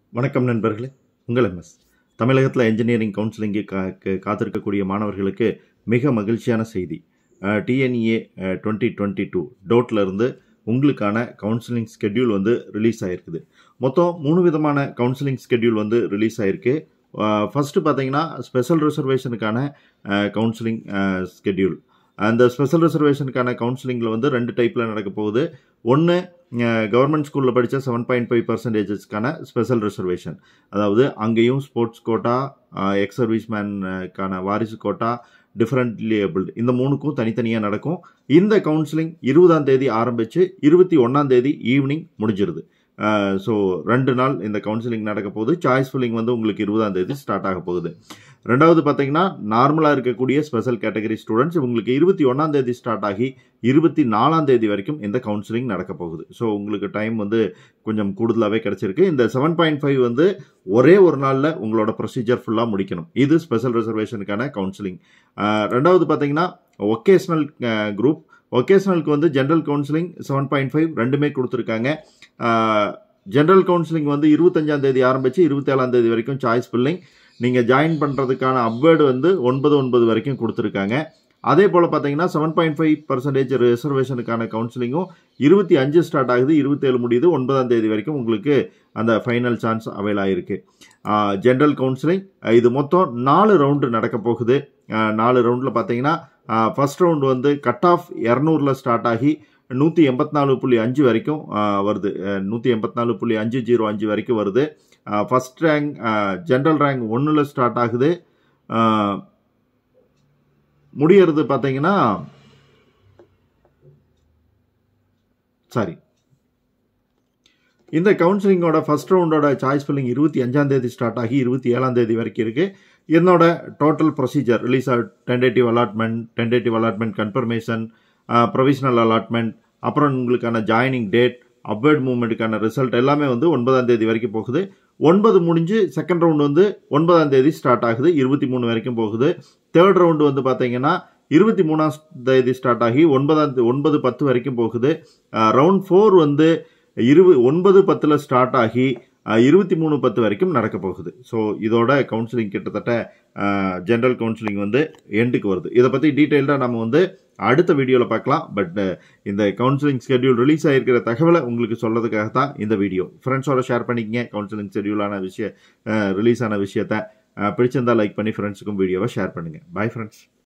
வணக்கம் நண்பர்களே உங்கள் எம்எஸ் தமிழகத்தில் இன்ஜினியரிங் கவுன்சிலிங்கு கா க- காத்திருக்கக்கூடிய மாணவர்களுக்கு மிக மகிழ்ச்சியான செய்தி டிஎன்இஏ டுவெண்ட்டி டுவெண்ட்டி டூ டோட்லேருந்து உங்களுக்கான கவுன்சிலிங் ஸ்கெட்யூல் வந்து ரிலீஸ் ஆகிருக்குது மொத்தம் மூணு விதமான கவுன்சிலிங் ஸ்கெட்யூல் வந்து ரிலீஸ் ஆகிருக்கு ஃபஸ்ட்டு பார்த்தீங்கன்னா ஸ்பெஷல் ரிசர்வேஷனுக்கான கவுன்சிலிங் ஸ்கெட்யூல் அந்த ஸ்பெஷல் ரிசர்வேஷனுக்கான கவுன்சிலிங்கில் வந்து ரெண்டு டைப்பில் நடக்க போகுது ஒன்று கவர்மெண்ட் ஸ்கூலில் படித்த செவன் பாயிண்ட் ஃபைவ் பர்சன்டேஜஸ்க்கான ஸ்பெஷல் ரிசர்வேஷன் அதாவது அங்கேயும் ஸ்போர்ட்ஸ் கோட்டா எக்ஸ் சர்வீஸ்மேனுக்கான வாரிசு கோட்டா டிஃப்ரெண்ட்லி ஏபிள்டு இந்த மூணுக்கும் தனித்தனியாக நடக்கும் இந்த கவுன்சிலிங் இருபதாம் தேதி ஆரம்பித்து இருபத்தி ஒன்றாம் தேதி ஈவினிங் முடிஞ்சிருது ஸோ ரெண்டு நாள் இந்த கவுன்சிலிங் நடக்க போகுது சாய்ஸ் ஃபில்லிங் வந்து உங்களுக்கு இருபதாம் தேதி ஸ்டார்ட் ஆக போகுது ரெண்டாவது பார்த்தீங்கன்னா நார்மலாக இருக்கக்கூடிய ஸ்பெஷல் கேட்டகரி ஸ்டூடெண்ட்ஸ் உங்களுக்கு இருபத்தி ஒன்றாம் தேதி ஸ்டார்ட் ஆகி இருபத்தி நாலாம் தேதி வரைக்கும் இந்த கவுன்சிலிங் நடக்க போகுது ஸோ உங்களுக்கு டைம் வந்து கொஞ்சம் கூடுதலாகவே கிடச்சிருக்கு இந்த செவன் பாயிண்ட் ஃபைவ் வந்து ஒரே ஒரு நாளில் உங்களோட ப்ரொசீஜர் ஃபுல்லாக முடிக்கணும் இது ஸ்பெஷல் ரிசர்வேஷனுக்கான கவுன்சிலிங் ரெண்டாவது பார்த்தீங்கன்னா ஒகேஷ்னல் குரூப் ஒகேஷ்னலுக்கு வந்து general counselling seven point five ரெண்டுமே கொடுத்துருக்காங்க ஜென்ரல் கவுன்சிலிங் வந்து இருபத்தஞ்சாம் தேதி ஆரம்பித்து இருபத்தேழாம் தேதி வரைக்கும் சாய்ஸ் ஃபில்லிங் நீங்கள் ஜாயின் பண்ணுறதுக்கான அப்வேர்டு வந்து ஒன்பது ஒன்பது வரைக்கும் கொடுத்துருக்காங்க அதே போல் பார்த்தீங்கன்னா செவன் பாயிண்ட் ஃபைவ் பர்சன்டேஜ் ரிசர்வேஷனுக்கான கவுன்சிலிங்கும் இருபத்தி அஞ்சு ஸ்டார்ட் ஆகுது இருபத்தேழு முடியுது ஒன்பதாம் தேதி வரைக்கும் உங்களுக்கு அந்த ஃபைனல் சான்ஸ் அவைல் ஆகிருக்கு ஜென்ரல் கவுன்சிலிங் இது மொத்தம் நாலு ரவுண்டு நடக்க போகுது ஆஹ் நாலு ரவுண்டில் பார்த்தீங்கன்னா ஃபர்ஸ்ட் ரவுண்டு வந்து கட் ஆஃப் இரநூறுல ஸ்டார்ட் ஆகி நூற்றி எண்பத்தி நாலு புள்ளி அஞ்சு வரைக்கும் ஆஹ் வருது நூற்றி எண்பத்தி நாலு புள்ளி அஞ்சு ஜீரோ அஞ்சு வரைக்கும் வருது ஃபர்ஸ்ட் ரேங்க் ஜென்ரல் ரேங்க் ஒன்றில் ஸ்டார்ட் ஆகுது ஆஹ் முடியறது பார்த்தீங்கன்னா சாரி இந்த கவுன்சிலிங்கோட ஃபர்ஸ்ட் ரவுண்டோட சாய்ஸ் ஃபில்லிங் இருபத்தி அஞ்சாம் தேதி ஸ்டார்ட் ஆகி இருபத்தி ஏழாம் தேதி வரைக்கும் இருக்கு என்னோட total procedure release tentative allotment tentative allotment confirmation provisional allotment அப்புறம் உங்களுக்கான ஜாயினிங் டேட் அப்வேர்ட் மூவ்மெண்ட்டுக்கான ரிசல்ட் எல்லாமே வந்து ஒன்பதாம் தேதி வரைக்கும் போகுது ஒன்பது முடிஞ்சு செகண்ட் ரவுண்ட் வந்து ஒன்பதாம் தேதி ஸ்டார்ட் ஆகுது இருபத்தி மூணு வரைக்கும் போகுது தேர்ட் ரவுண்டு வந்து பார்த்தீங்கன்னா இருபத்தி மூணாம் தேதி ஸ்டார்ட் ஆகி ஒன்பதாம் தே- ஒன்பது பத்து வரைக்கும் போகுது ரவுண்ட் ஃபோர் வந்து இருபது ஒன்பது பத்தில் ஸ்டார்ட் ஆகி இருபத்தி மூணு பத்து வரைக்கும் நடக்க போகுது ஸோ இதோட கவுன்சிலிங் கிட்டத்தட்ட ஜென்ரல் கவுன்சிலிங் வந்து எண்டுக்கு வருது இதை பற்றி டீட்டெயில்டாக நம்ம வந்து அடுத்த வீடியோவில் பார்க்கலாம் பட் இந்த கவுன்சிலிங் ஸ்கெடியூல் ரிலீஸ் ஆகிருக்கிற தகவலை உங்களுக்கு சொல்றதுக்காக தான் இந்த வீடியோ ஃப்ரெண்ட்ஸோட ஷேர் பண்ணிக்கங்க கவுன்சிலிங் ஷெடியூலான விஷய ரிலீஸ் ஆன விஷயத்த அஹ், பிடிச்சிருந்தா லைக் பண்ணி ஃப்ரெண்ட்ஸுக்கும் வீடியோவை ஷேர் பண்ணுங்கள் பை ஃப்ரெண்ட்ஸ்